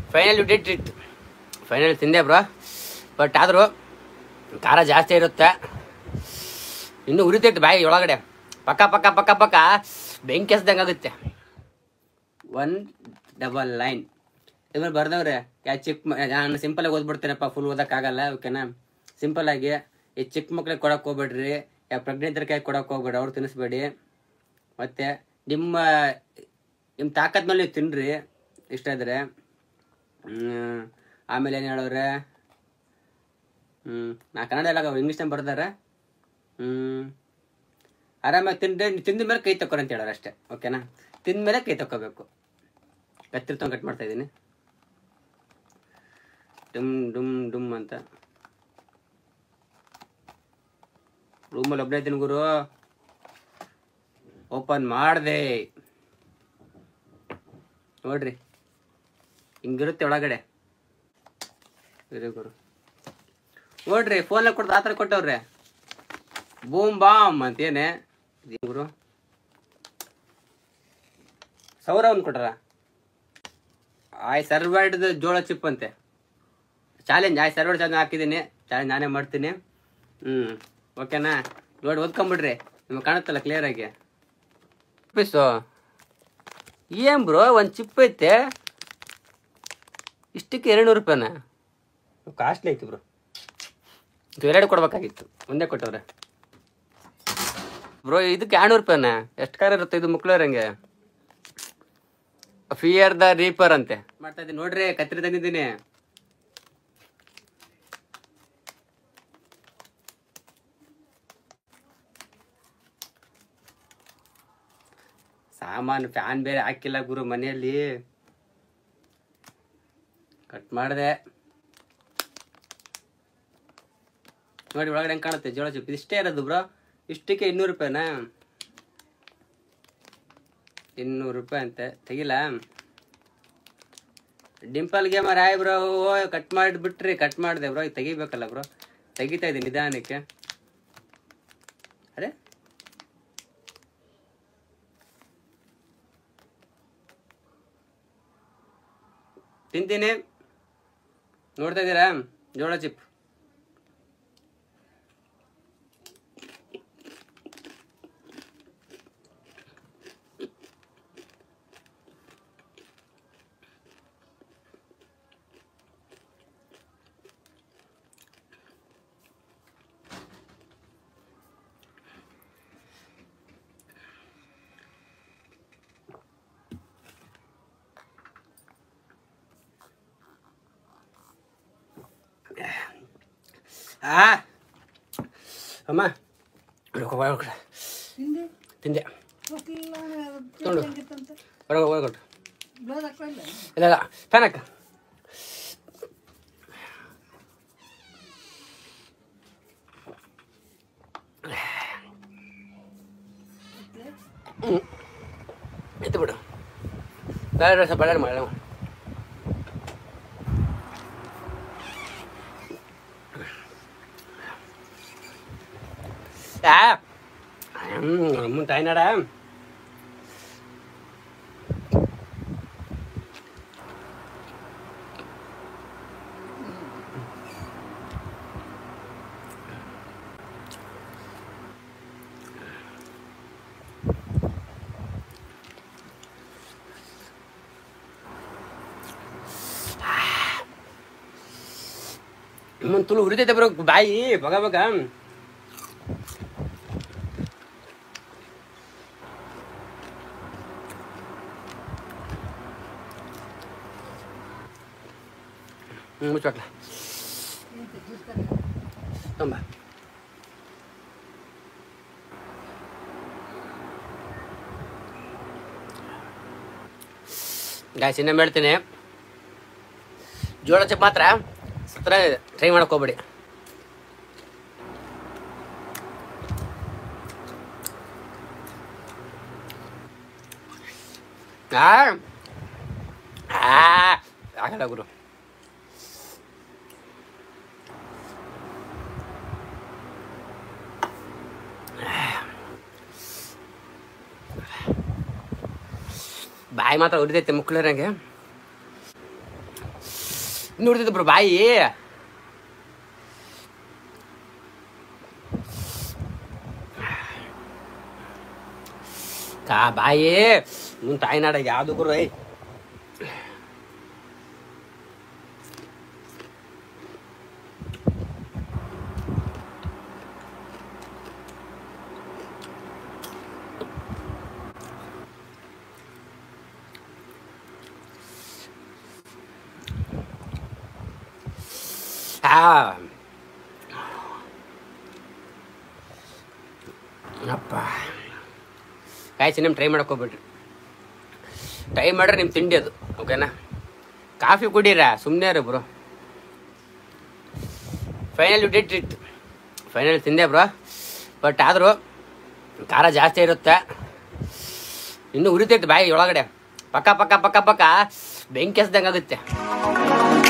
Final did it final ತಿಂದೆ bro but ಆದರೂ ಖಾರ ಜಾಸ್ತಿ ಇರುತ್ತೆ ಇನ್ನೂ ಉರಿತೈತೆ ಬಾಯಿ ಒಳಗಡೆ ಪಕ್ಕ ಪಕ್ಕ ಪಕ್ಕ ಪಕ್ಕ ಬೆಂಕಿ ಹಸ್ದಂಗೆ ಆಗುತ್ತೆ ಒನ್ ಡಬಲ್ ಲೈನ್ ಇದ್ಮೇಲೆ ಬರ್ದವ್ರೆ ಯಾ ಚಿಕ್ಕ ಮ- ನಾನು ಸಿಂಪಲಾಗಿ ಓದ್ಬಿಡ್ತೇನಪ್ಪ ಫುಲ್ ಓದೋಕ್ಕಾಗಲ್ಲ ಓಕೆನಾ ಸಿಂಪಲ್ ಆಗಿ ಈ ಚಿಕ್ಕ ಮಕ್ಳಿಗೆ ಕೊಡಕ್ಕೆ ಹೋಗ್ಬೇಡ್ರಿ ಯಾ ಪ್ರೆಗ್ನೆಂಟರ್ ಕೈ ಕೊಡಕ್ಕೆ ಹೋಗ್ಬೇಡಿ ಅವ್ರು ತಿನ್ನಿಸ್ಬೇಡಿ ಮತ್ತು ನಿಮ್ಮ ನಿಮ್ಮ ತಾಕತ್ ಮೇಲೆ ನೀವು ತಿನ್ನಿರಿ ಇಷ್ಟ ಇದ್ರೆ ಹ್ಮ್. ಆಮೇಲೆ ಏನು ಹೇಳೋರೆ ಹ್ಞೂ ನಾ ಕನ್ನಡ ಎಲ್ಲ ಇಂಗ್ಲೀಷ್ನಾಗ ಬರ್ದಾರೆ ಹ್ಞೂ ಆರಾಮಾಗಿ ತಿಂದ್ರೆ ತಿಂದ ಮೇಲೆ ಕೈ ತಕ್ಕೋರಿ ಅಂತ ಹೇಳೋರು ಅಷ್ಟೇ ಓಕೆನಾ ತಿಂದ ಮೇಲೆ ಕೈ ತಕ್ಕೋಬೇಕು ಕತ್ತಿರಿ ತೊಗೊಂಡು ಕಟ್ ಮಾಡ್ತಾ ಇದ್ದೀನಿ ಡುಮ್ ಡುಮ್ ಡುಮ್ ಅಂತ ರೂಮಲ್ಲಿ ಒಬ್ಬನೇ ಇದ್ದೀನಿ ಗುರು ಓಪನ್ ಮಾಡಿದೆ ನೋಡ್ರಿ ಹಿಂಗಿರುತ್ತೆ ಒಳಗಡೆ ಇರಿ ಗುರು ನೋಡ್ರಿ ಫೋನಲ್ಲಿ ಕೊಡ್ದು ಆ ಥರ ಕೊಟ್ಟವ್ರೆ ಬೂಮ್ ಬಾಮ್ ಅಂತೇನೆ ಇದೇನ್ ಗುರು ಸೌರ ಒಂದು ಕೊಟ್ರ ಆಯ್ ಸರ್ವೈಡ್ ಜೋಳ ಚಿಪ್ ಅಂತೆ ಚಾಲೆಂಜ್ ಆಯ್ ಸರ್ವೈಡ್ ಚಾಲೆಂಜ್ ಹಾಕಿದ್ದೀನಿ ಚಾಲೆಂಜ್ ನಾನೇ ಮಾಡ್ತೀನಿ ಹ್ಞೂ ಓಕೆನಾ ನೋಡಿ ಓದ್ಕೊಂಬಿಡ್ರಿ ನಿಮ್ಗೆ ಕಾಣುತ್ತಲ್ಲ ಕ್ಲಿಯರ್ ಆಗಿ ಪೀಸು ಏನ್ ಬ್ರೋ ಒಂದು ಚಿಪ್ ಐತೆ ಇಷ್ಟಕ್ಕೆ ಎರಡು ನೂರು ರೂಪಾಯಿನ ಕಾಸ್ಟ್ಲಿ ಐತಿ ಬ್ರೋ ಇದು ಎರಡು ಕೊಡ್ಬೇಕಾಗಿತ್ತು ಒಂದೇ ಕೊಟ್ಟವ್ರೆ ಬ್ರೋ ಇದಕ್ಕೆ ಎರಡ್ನೂರು ರೂಪಾಯಿನ ಎಷ್ಟು ಕಾರ ಇರುತ್ತೆ ಇದು ಮುಕ್ಳರಂಗೆ ಫಿಯರ್ ದ ರೀಪರ್ ಅಂತೆ ಮಾಡ್ತಾ ಇದ್ದೀನಿ ನೋಡ್ರಿ ಕತ್ರಿ ತಂದಿದ್ದೀನಿ ಸಾಮಾನು ಫ್ಯಾನ್ ಬೇರೆ ಹಾಕಿಲ್ಲ ಗುರು ಮನೆಯಲ್ಲಿ ಕಟ್ ಮಾಡಿದೆ ನೋಡಿ ಒಳಗಡೆ ಹೆಂಗೆ ಕಾಣುತ್ತೆ ಜೋಳ ಚಿಪ್ ಇಷ್ಟೇ ಇರೋದು ಬ್ರೋ ಇಷ್ಟಕ್ಕೆ ಇನ್ನೂರು ರೂಪಾಯಿನಾ ಇನ್ನೂರು ರೂಪಾಯಿ ಅಂತೆ ತೆಗಿಲ್ಲ ಡಿಂಪಲ್ ಗೇಮರ್ ಆಯ್ ಬ್ರೋ ಓ ಕಟ್ ಮಾಡಿಬಿಟ್ರಿ ಕಟ್ ಮಾಡಿದೆ ಬ್ರೋ ಈಗ ತೆಗಿಬೇಕಲ್ಲ ಬ್ರೋ ತೆಗಿತಾ ಇದ್ದೀನಿ ನಿಧಾನಕ್ಕೆ ಅದೇ ತಿಂತೀನಿ ನೋಡ್ತಾ ಇದ್ದೀರಾ ಜೋಳ ಚಿಪ್ ಆ ಅಮ್ಮ ಹೊರಗೆ ಹೊರಗೆ ಹಿಂದೆ ತಿಂದೆ ಹೋಗ್ಲಿಲ್ಲ ತೊಗೊಂಡು. ಹೆಂಗಿತ್ತಂತೆ ಹೊರಗೆ ಹೊರಗೊಟ್ಟು ಬ್ಲೌಸ್ ಹಾಕೊಳ್ಳಿಲ್ಲ ಇಲ್ಲ ಇಲ್ಲ ಫ್ಯಾನ್ ಹಾಕ ಹ್ಞೂ ಎತ್ತು ಬಿಡು ಬೇರೆ ಸ್ವಲ್ಪ ಬಳ್ಳಾರಿ ಮಾಡ ಯಾ ಹ್ಞೂ ತಾಯ್ನಾಡ ತುಳು ಉರಿತೈತೆ ಬರೋ ಬಾಯಿ ಬಗ ಬಗ ಹ್ಞೂ ಮುಚ್ಚಬೇಕಲ್ಲ ತುಂಬ ಗಾಯ್ಸ್ ಇನ್ನೊಮ್ಮೆ ಹೇಳ್ತೀನಿ ಜೋಳ ಚಪ್ ಮಾತ್ರ ಸತ್ರ ಟ್ರೈ ಮಾಡಕ್ ಹೋಗ್ಬೇಡಿ ಆ ಆ ಆಗಲ್ಲ ಗುರು ಬಾಯಿ ಮಾತ್ರ ಉರಿದೈತೆ ಮುಕ್ಳರಂಗೆ ಇನ್ನು ಉಳಿತೈತೆ ಬ್ರೋ ಬಾಯಿ ಕಾ ಬಾಯಿ ನಿನ್ನ ತಾಯಿನಾಡಾಗ ಯಾವುದು ಗುರು ಐ ಆ ಅಪ್ಪ ಕಾಯ್ಸಿ ನಿಮ್ಮ ಟ್ರೈ ಮಾಡಕ್ಕೆ ಹೋಗ್ಬಿಡ್ರಿ ಟ್ರೈ ಮಾಡ್ರೆ ನಿಮ್ಮ ತಿಂಡಿ ಅದು ಓಕೆನಾ ಕಾಫಿ ಕುಡೀರ ಸುಮ್ಮನೆ ರೀ bro final you did it final ತಿಂದೆ ಬ್ರೋ ಬಟ್ ಆದರೂ ಖಾರ ಜಾಸ್ತಿ ಇರುತ್ತೆ ಇನ್ನೂ ಉರಿತೈತೆ ಬಾಯಿ ಒಳಗಡೆ ಪಕ್ಕ ಪಕ್ಕ ಪಕ್ಕ ಪಕ್ಕ ಬೆಂಕಿ ಹಸ್ದಂಗೆ ಆಗುತ್ತೆ